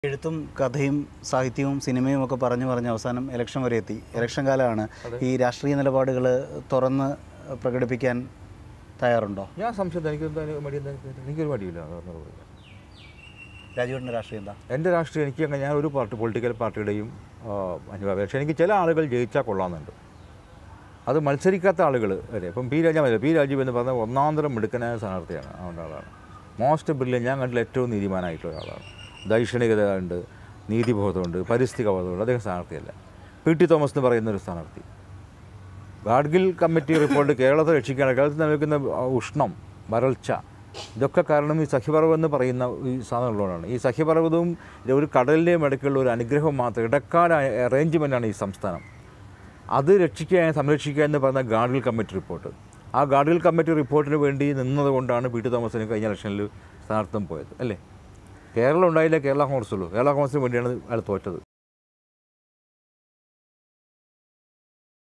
എഴുത്തും കഥയും സാഹിത്യവും സിനിമയും ഒക്കെ പറഞ്ഞു പറഞ്ഞ് അവസാനം ഇലക്ഷൻ വരെ എത്തി ഇലക്ഷൻ കാലമാണ് ഈ രാഷ്ട്രീയ നിലപാടുകൾ തുറന്ന് പ്രകടിപ്പിക്കാൻ തയ്യാറുണ്ടോ ഞാൻ സംശയം എനിക്ക് എന്താ മടി എന്താ എനിക്കൊരു മടിയില്ല അതൊന്നും കുഴപ്പമില്ല. രാജുവേട്ടൻ്റെ രാഷ്ട്രീയം എന്താ എൻ്റെ രാഷ്ട്രീയം എനിക്ക് അങ്ങനെ ഞാൻ ഒരു പാർട്ടി പൊളിറ്റിക്കൽ പാർട്ടിയുടെയും അനുഭവം പക്ഷേ എനിക്ക് ചില ആളുകൾ ജയിച്ചാൽ കൊള്ളാമെന്നുണ്ട് അത് മത്സരിക്കാത്ത ആളുകൾ വരെ ഇപ്പം പി രാജ പി രാജീവ് എന്ന് പറഞ്ഞ ഒന്നാന്തരം മിടുക്കനായ സ്ഥാനാർത്ഥിയാണ് അതുകൊണ്ട് ആളാണ് മോസ്റ്റ് ബ്രില്യൻ ഞാൻ കണ്ടില്ല ഏറ്റവും നീതിമാനായിട്ടുള്ള ഒരാളാണ് ദൈക്ഷണികത ഉണ്ട് നീതിബോധമുണ്ട് പരിസ്ഥിതി ബോധമുണ്ട് അദ്ദേഹം സ്ഥാനാർത്ഥിയല്ല പി ടി തോമസ് എന്ന് പറയുന്ന ഒരു സ്ഥാനാർത്ഥി ഗാഡ്ഗിൽ കമ്മിറ്റി റിപ്പോർട്ട് കേരളത്തെ രക്ഷിക്കുകയാണ് കേരളത്തിൽ നിലനിൽക്കുന്ന ഉഷ്ണം വരൾച്ച ഇതൊക്കെ കാരണം ഈ സഖ്യപർവ്വം എന്ന് പറയുന്ന ഈ സാധനമുള്ളതാണ് ഈ സഖ്യപർവ്വതവും ഇത് ഒരു കടലിൻ്റെയും ഇടയ്ക്കുള്ള ഒരു അനുഗ്രഹം മാത്രം ഇടക്കാല അറേഞ്ച്മെൻറ്റാണ് ഈ സംസ്ഥാനം അത് രക്ഷിക്കുക സംരക്ഷിക്കുക എന്ന് പറയുന്ന ഗാഡ്ഗിൽ കമ്മിറ്റി റിപ്പോർട്ട് ആ ഗാഡ്ഗിൽ കമ്മിറ്റി റിപ്പോർട്ടിന് വേണ്ടി നിന്നതുകൊണ്ടാണ് പി ടി തോമസിന് കഴിഞ്ഞ ഇലക്ഷനിൽ സ്ഥാനാർത്ഥം പോയത് അല്ലേ കേരളം ഉണ്ടായില്ല കേരള കോൺഗ്രസ് ഉള്ളൂ കേരള കോൺഗ്രസിന് വേണ്ടിയാണ് അയാൾ തോറ്റത്